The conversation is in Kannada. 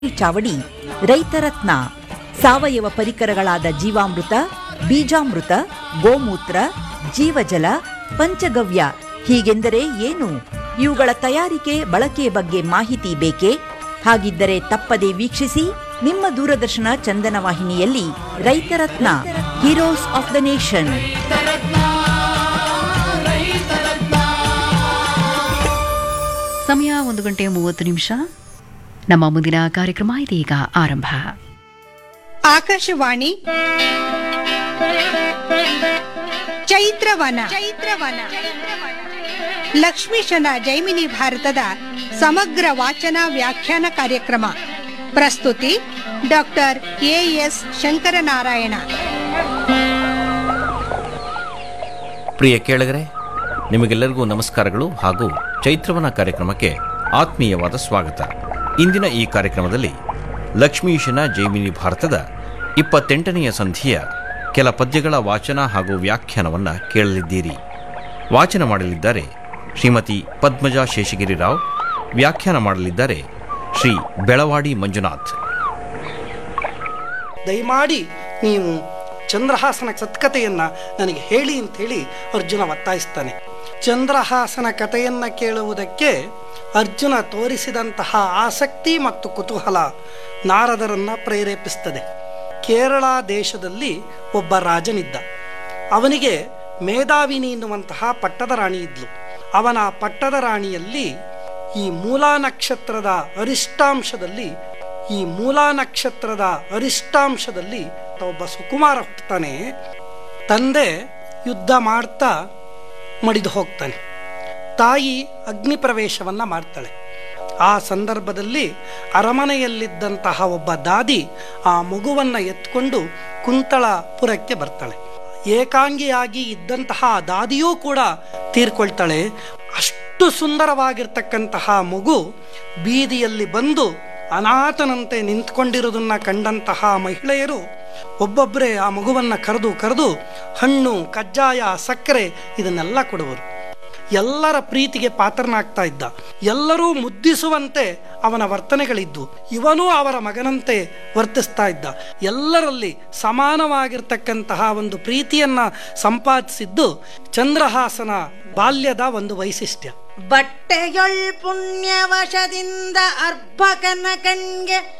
ಚಾವಡಿ ರೈತರತ್ನ ಸಾವಯವ ಪರಿಕರಗಳಾದ ಜೀವಾಮೃತ ಬೀಜಾಮೃತ ಗೋಮೂತ್ರ ಜೀವಜಲ ಪಂಚಗವ್ಯ ಹೀಗೆಂದರೆ ಏನು ಇವುಗಳ ತಯಾರಿಕೆ ಬಳಕೆಯ ಬಗ್ಗೆ ಮಾಹಿತಿ ಬೇಕೇ ಹಾಗಿದ್ದರೆ ತಪ್ಪದೆ ವೀಕ್ಷಿಸಿ ನಿಮ್ಮ ದೂರದರ್ಶನ ಚಂದನ ವಾಹಿನಿಯಲ್ಲಿ Raitharatna heroes of the nation ಸಮಯ ಒಂದು ಗಂಟೆ ಮೂವತ್ತು ನಿಮಿಷ ನಮ್ಮ ಮುಂದಿನ ಕಾರ್ಯಕ್ರಮ ಇದೀಗ ಆರಂಭ ಆಕಾಶವಾಣಿ ಚೈತ್ರವನ ಚೈತ್ರವನ ಲಕ್ಷ್ಮೀಶನ ಜೈಮಿನಿ ಭಾರತದ ಸಮಗ್ರ ವಾಚನ ವ್ಯಾಖ್ಯಾನ ಕಾರ್ಯಕ್ರಮ ಪ್ರಸ್ತುತಿ ಡಾಕ್ಟರ್ ಎ ಎಸ್ ಶಂಕರನಾರಾಯಣ ಪ್ರಿಯ ಕೇಳಗರೆ ನಿಮಗೆಲ್ಲರಿಗೂ ನಮಸ್ಕಾರಗಳು ಹಾಗೂ ಚೈತ್ರವನ ಕಾರ್ಯಕ್ರಮಕ್ಕೆ ಆತ್ಮೀಯವಾದ ಸ್ವಾಗತ ಇಂದಿನ ಈ ಕಾರ್ಯಕ್ರಮದಲ್ಲಿ ಲಕ್ಷ್ಮೀಶನ ಜೈಮಿನಿ ಭಾರತದ ಇಪ್ಪತ್ತೆಂಟನೆಯ ಸಂಧಿಯ ಕೆಲ ಪದ್ಯಗಳ ವಾಚನ ಹಾಗೂ ವ್ಯಾಖ್ಯಾನವನ್ನು ಕೇಳಲಿದ್ದೀರಿ ವಾಚನ ಮಾಡಲಿದ್ದಾರೆ ಶ್ರೀಮತಿ ಪದ್ಮಜಾ ಶೇಷಗಿರಿ ರಾವ್ ವ್ಯಾಖ್ಯಾನ ಮಾಡಲಿದ್ದಾರೆ ಶ್ರೀ ಬೆಳವಾಡಿ ಮಂಜುನಾಥ್ ದಯಮಾಡಿ ನೀವು ಚಂದ್ರಹಾಸನ ಸತ್ಕತೆಯನ್ನ ನನಗೆ ಹೇಳಿ ಅಂತೇಳಿ ಅರ್ಜುನ ಒತ್ತಾಯಿಸ್ತಾನೆ ಚಂದ್ರಹಾಸನ ಕಥೆಯನ್ನ ಕೇಳುವುದಕ್ಕೆ ಅರ್ಜುನ ತೋರಿಸಿದಂತಹ ಆಸಕ್ತಿ ಮತ್ತು ಕುತೂಹಲ ನಾರದರನ್ನ ಪ್ರೇರೇಪಿಸ್ತದೆ ಕೇರಳ ದೇಶದಲ್ಲಿ ಒಬ್ಬ ರಾಜನಿದ್ದ ಅವನಿಗೆ ಮೇಧಾವಿನಿ ಎನ್ನುವಂತಹ ಪಟ್ಟದ ರಾಣಿ ಇದ್ಲು ಅವನ ಪಟ್ಟದ ರಾಣಿಯಲ್ಲಿ ಈ ಮೂಲಾ ನಕ್ಷತ್ರದ ಅರಿಷ್ಟಾಂಶದಲ್ಲಿ ಈ ಮೂಲಾ ನಕ್ಷತ್ರದ ಅರಿಷ್ಟಾಂಶದಲ್ಲಿ ಒಬ್ಬ ಸುಕುಮಾರ ಹುಟ್ಟುತ್ತಾನೆ ತಂದೆ ಯುದ್ಧ ಮಾಡ್ತಾ ಮಡಿದು ಹೋಗ್ತಾನೆ ತಾಯಿ ಅಗ್ನಿ ಪ್ರವೇಶವನ್ನ ಮಾಡ್ತಾಳೆ ಆ ಸಂದರ್ಭದಲ್ಲಿ ಅರಮನೆಯಲ್ಲಿದ್ದಂತಹ ಒಬ್ಬ ದಾದಿ ಆ ಮಗುವನ್ನ ಎತ್ಕೊಂಡು ಕುಂತಳಪುರಕ್ಕೆ ಬರ್ತಾಳೆ ಏಕಾಂಗಿಯಾಗಿ ಇದ್ದಂತಹ ಆ ದಾದಿಯೂ ಕೂಡ ತೀರ್ಕೊಳ್ತಾಳೆ ಅಷ್ಟು ಸುಂದರವಾಗಿರ್ತಕ್ಕಂತಹ ಮಗು ಬೀದಿಯಲ್ಲಿ ಬಂದು ಅನಾಥನಂತೆ ನಿಂತ್ಕೊಂಡಿರೋದನ್ನ ಕಂಡಂತಹ ಮಹಿಳೆಯರು ಒಬ್ಬೊಬ್ಬರೇ ಆ ಮಗುವನ್ನ ಕರೆದು ಕರೆದು ಹಣ್ಣು ಕಜ್ಜಾಯ ಸಕ್ಕರೆ ಇದನ್ನೆಲ್ಲ ಕೊಡುವರು ಎಲ್ಲರ ಪ್ರೀತಿಗೆ ಪಾತ್ರನಾಗ್ತಾ ಇದ್ದ ಎಲ್ಲರೂ ಮುದ್ದಿಸುವಂತೆ ಅವನ ವರ್ತನೆಗಳಿದ್ದು ಇವನೂ ಅವರ ಮಗನಂತೆ ವರ್ತಿಸ್ತಾ ಇದ್ದ ಎಲ್ಲರಲ್ಲಿ ಸಮಾನವಾಗಿರ್ತಕ್ಕಂತಹ ಒಂದು ಪ್ರೀತಿಯನ್ನ ಸಂಪಾದಿಸಿದ್ದು ಚಂದ್ರಹಾಸನ ಬಾಲ್ಯದ ಒಂದು ವೈಶಿಷ್ಟ್ಯ ಬಟ್ಟೆಯೊಳ್ ಪುಣ್ಯವಶದಿಂದ ಅರ್ಭಕನ ಕಣ್ಗೆ